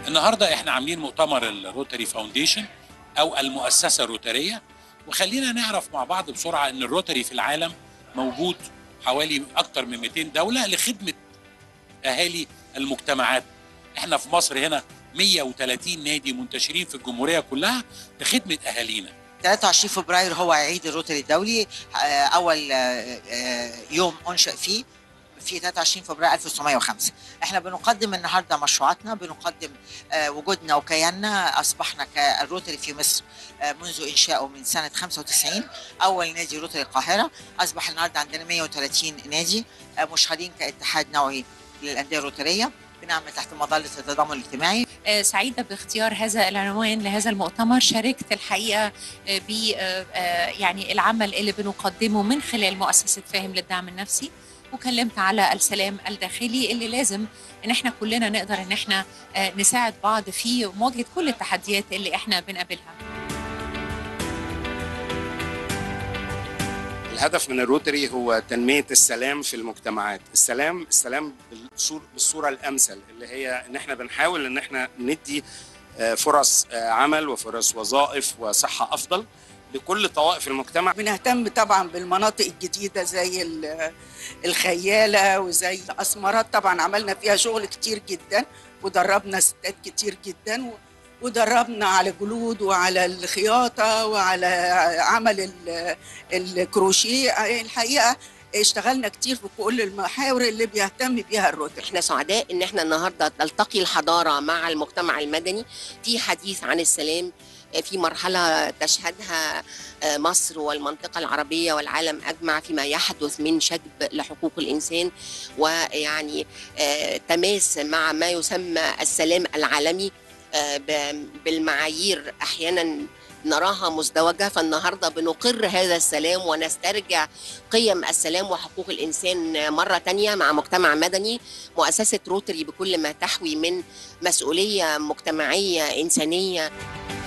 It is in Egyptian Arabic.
النهارده احنا عاملين مؤتمر الروتري فاونديشن او المؤسسه الروتريه وخلينا نعرف مع بعض بسرعه ان الروتري في العالم موجود حوالي اكتر من 200 دوله لخدمه اهالي المجتمعات احنا في مصر هنا 130 نادي منتشرين في الجمهوريه كلها لخدمه اهالينا 23 فبراير هو عيد الروتري الدولي آه، اول آه، آه، يوم انشئ فيه في 23 فبراير 1905 احنا بنقدم النهارده مشروعاتنا بنقدم آه، وجودنا وكياننا اصبحنا كالروتري في مصر آه، منذ انشائه من سنه 95 اول نادي روتري القاهره اصبح النهارده عندنا 130 نادي آه، مشهدين كاتحاد نوعي للانديه الروتريه بنعمل تحت مظله التضامن الاجتماعي آه، سعيدة باختيار هذا العنوان لهذا المؤتمر شاركت الحقيقة آه، ب آه، آه، يعني العمل اللي بنقدمه من خلال مؤسسة فاهم للدعم النفسي وكلمت على السلام الداخلي اللي لازم ان احنا كلنا نقدر ان احنا آه، نساعد بعض في مواجهة كل التحديات اللي احنا بنقابلها الهدف من الروتري هو تنمية السلام في المجتمعات السلام السلام بالصور- بالصورة الأمثل اللي هي إن إحنا بنحاول إن إحنا ندي آه، فرص آه، عمل وفرص وظائف وصحة أفضل لكل طوائف المجتمع بنهتم طبعا بالمناطق الجديده زي ال- الخياله وزي الاسمرات طبعا عملنا فيها شغل كتير جدا ودربنا ستات كتير جدا و- ودربنا على جلود وعلى الخياطه وعلى عمل ال- الكروشيه الحقيقه اشتغلنا كتير في كل المحاور اللي بيهتم بيها الروتري احنا سعداء ان احنا النهارده نلتقي الحضاره مع المجتمع المدني في حديث عن السلام في مرحله تشهدها مصر والمنطقه العربيه والعالم اجمع فيما يحدث من شجب لحقوق الانسان ويعني آه، تماس مع ما يسمى السلام العالمي آه، ب- بالمعايير احيانا نراها مزدوجه فالنهارده بنقر هذا السلام ونسترجع قيم السلام وحقوق الانسان مره تانية مع مجتمع مدني مؤسسه روتري بكل ما تحوي من مسؤوليه مجتمعيه انسانيه